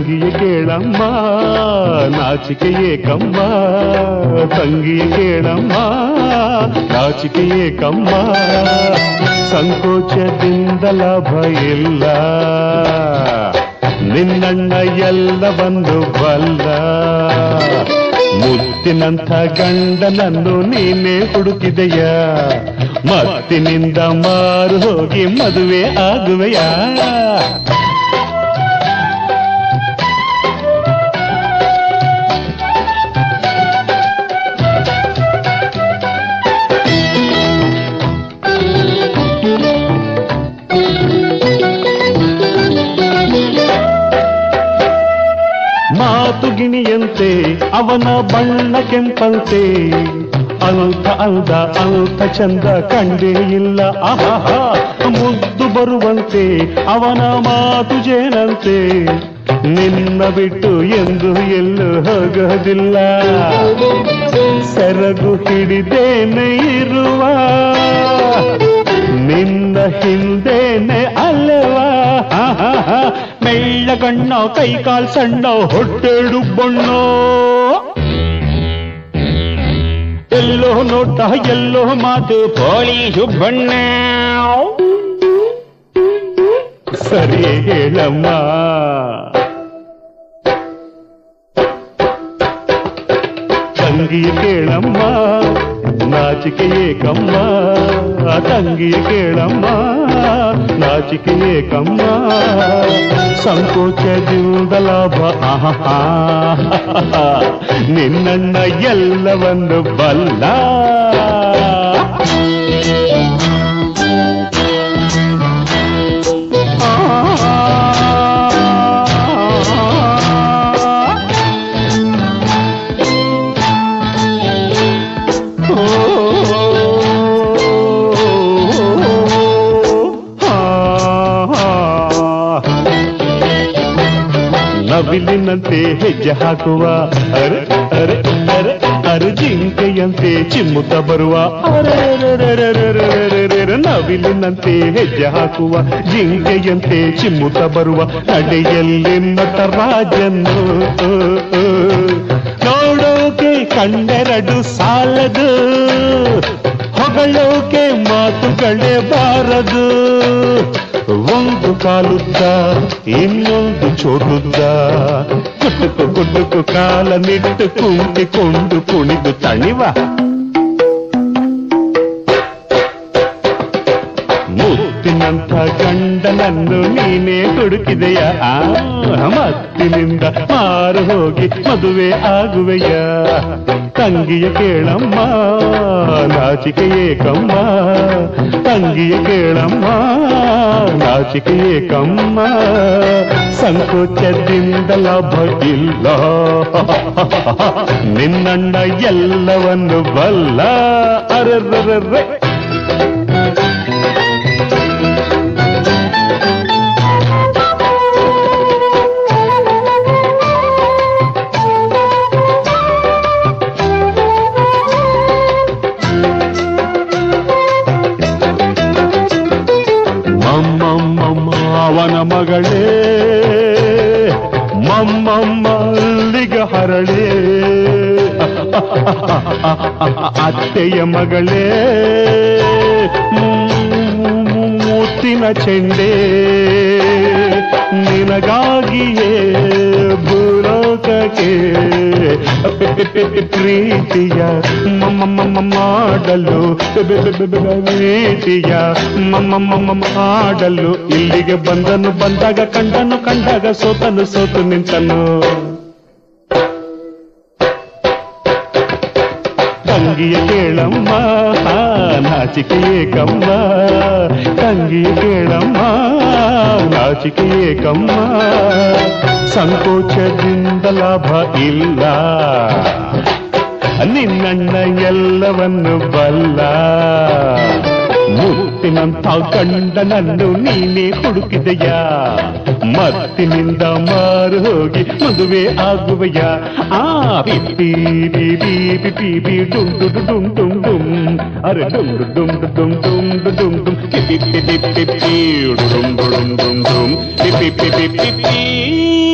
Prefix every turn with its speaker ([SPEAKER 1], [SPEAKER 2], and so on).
[SPEAKER 1] ತಂಗಿಯ ಕೇಳಮ್ಮ ನಾಚಿಕೆಯೇ ಕಮ್ಮ ತಂಗಿಯ ಕೇಳಮ್ಮ ನಾಚಿಕೆಯೇ ಕಮ್ಮ ಸಂಕೋಚದಿಂದ ಲಾಭ ಇಲ್ಲ ನಿನ್ನಣ್ಣ ಎಲ್ಲ ಬಂದು ಬಲ್ಲ ಮುತ್ತಿನಂಥ ಗಂಡನನ್ನು ನೀನೇ ಹುಡುಕಿದೆಯ ಮತ್ತಿನಿಂದ ಮಾರು ಹೋಗಿ ಮದುವೆ ಆಗುವೆಯಾ ಮಾತು ಗಿಣಿಯಂತೆ ಅವನ ಬಣ್ಣ ಕೆಂಪಂತೆ ಅಲ್ತ ಅಲ್ದ ಅಲ್ತ ಚಂದ ಕಂಡೇ ಇಲ್ಲ ಆಹಾ ಮುದ್ದು ಬರುವಂತೆ ಅವನ ಮಾತು ಜೇನಂತೆ ನಿನ್ನ ಬಿಟ್ಟು ಎಂದು ಎಲ್ಲೂ ಹೋಗೋದಿಲ್ಲ ಸೆರಗು ಹಿಡಿದೇನೆ ಇರುವ ನಿನ್ನ ಹಿಂದೇನೆ ಅಲ್ಲವಾ ಮೆಳ್ಳ ಗಣ್ಣ ಕೈ ಕಾಲ್ ಸಣ್ಣ ಹೊಟ್ಟೆಡು ಬಣ್ಣೋ ಎಲ್ಲೋ ನೋಟ ಎಲ್ಲೋ ಮಾತು
[SPEAKER 2] ಪೋಳಿ ಸುಬ್ಬಣ್ಣ
[SPEAKER 1] ಸರಿ ಹೇಳಮ್ಮ ತಂಗಿಯ ಕೇಳಮ್ಮ ನಾಚಿಕೆಯೇ ಕಮ್ಮ ತಂಗಿಯ ಕೇಳಮ್ಮ ನಾಚಿಕೆಯೇ ಕಮ್ಮ ಸಂಕೋಚದಿಂದ ಲಾಭ ಆಹಾ ನಿನ್ನಣ್ಣ ಎಲ್ಲವನ್ನು ಬಲ್ಲ ನವಿಲಿನಂತೆ ಹೆಜ್ಜೆ ಹಾಕುವ ಅರೆ ಅರೆ ಅರೆ ಅರೆ ಜಿಂಕೆಯಂತೆ ಚಿಮ್ಮುತ್ತ ಬರುವ ಅರೆರೆರೆರೆರೆರೆರೆರೆ. ನವಿಲಿನಂತೆ ಹೆಜ್ಜೆ ಹಾಕುವ ಜಿಂಕೆಯಂತೆ ಚಿಮ್ಮುತ್ತ ಬರುವ ನಡೆಯಲ್ಲಿ ನಟರಾಜನ್ನು ನೋಡೋಕೆ ಕಣ್ಣೆರಡು ಸಾಲದು ಹೊಗಳೋಕೆ ಮಾತುಗಳೇ ಬಾರದು ಒಂದು ಕಾಲುದ್ದ ಇನ್ನೊಂದು ಚೋಟುದ್ದ ಕುಟುಕು ಕುಟುಕು ಕಾಲ ನಿಟ್ಟು ಕುಂಟಿಕೊಂಡು ಕುಣಿದು ತಣಿವ ಮುತ್ತಿನಂಥ ಗಂಡನನ್ನು ನೀನೇ ಹುಡುಕಿದೆಯ ಆ ಮತ್ತಿನಿಂದ ಮಾರು ಹೋಗಿ ಮದುವೆ ಆಗುವೆಯ ತಂಗಿಯ ಕೇಳಮ್ಮ ನಾಚಿಕೆಯೇ ಕಮ್ಮ ತಂಗಿಯ ಕೇಳಮ್ಮ ನಾಚಿಕೆಯೇ ಕಮ್ಮ ಸಂಕೋಚದಿಂದ ಲಾಭ ಇಲ್ಲ ನಿನ್ನಣ್ಣ ಎಲ್ಲವನ್ನು ಬಲ್ಲ ಅರರ್ರರ್ರೆ ಮಮ್ಮಮ್ಮ ಅವನ ಮಗಳೇ ಮಮ್ಮಮ್ಮಲ್ಲಿಗ ಹರಳೇ ಅತ್ತೆಯ ಮಗಳೇ ಮುತ್ತಿನ ಚೆಂಡೆ ನಿನಗಾಗಿಯೇ ಭೂಲೋಕಕ್ಕೆ ಪ್ರೀತಿಯ ಮಮ್ಮ ಮಾಡಲು ಪ್ರೀತಿಯ ಮಮ್ಮ ಮಾಡಲು ಇಲ್ಲಿಗೆ ಬಂದನು ಬಂದಾಗ ಕಂಡನು ಕಂಡಾಗ ಸೋತನು ಸೋತು ನಿಂತನು ತಂಗಿಯ ಕೇಳಮ್ಮ ನಾಚಿಕೆಯೇ ಕಮ್ಮ ತಂಗಿಯ ಕೇಳಮ್ಮ ನಾಚಿಕೆಯೇ ಕಮ್ಮ ಸಂಕೋಚದಿಂದ ಲಾಭ ಇಲ್ಲ ನಿನ್ನಣ್ಣ ಎಲ್ಲವನ್ನು ಬಲ್ಲ ಮುತ್ತಿನಂಥ ಗಂಡನನ್ನು ನೀನೇ ಹುಡುಕಿದೆಯ ಮತ್ತಿನಿಂದ ಮಾರು ಹೋಗಿ ಮದುವೆ ಆಗುವೆಯ ಆ ಪಿಪ್ಪಿ ಬಿ ಬಿ ಪಿ ಬಿ ಡುಮ್ ಡು ಡು ಡುಮ್ ಡುಮ್ ಡುಮ್ ಅರೆ ಡುಮ್ ಡು ಡುಮ್ ಡು ಡುಮ್ ಡುಮ್ ಡು ಡುಮ್ ಡುಮ್ ಪಿ ಪಿ ಪಿ ಪಿ ಪಿ ಪಿ ಡುಮ್ ಡುಮ್ ಡುಮ್ ಡುಮ್ ಡುಮ್ ಪಿ ಪಿ ಪಿ ಪಿ ಪಿ ಪಿ